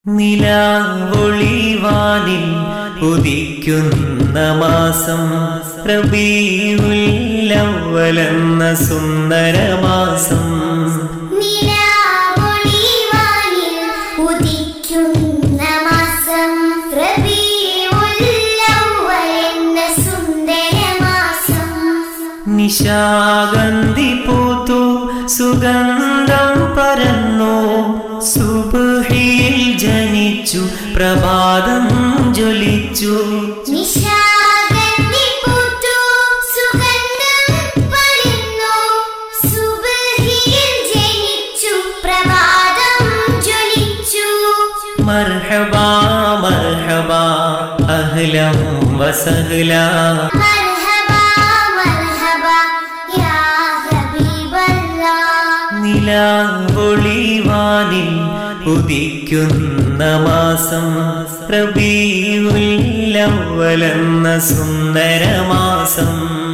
നിലാവൊളിവാനിൽ ഉദിക്കുന്ന മാസം റബീഉല്ലവലെന്ന സുന്ദരമാസം നിലാവൊളിവാനിൽ ഉദിക്കുന്ന മാസം റബീഉൽ എന്ന സുന്ദരമാസം നിശാഗന്ധി പൂത്തു സുഗന്ധം പരന്നു സുബഹിയിൽ ജനിച്ചു പ്രഭാതം ജ്വലിച്ചു നിശാഗന്ധി പൂത്തു സുഗന്ധം പരന്നു സുബ്ഹിയിൽ ജനിച്ചു പ്രഭാതം ജ്വലിച്ചു മർഹബാ മർഹബാ അഹ്ലം വസഹ്ല മർഹബാ മർഹബാ യാ ഹബീബല്ലാഹ് നിലാവൊളിവാനിൽ ഉദിക്കുന്ന മാസം റബീഉല്ലവലെന്ന സുന്ദരമാസം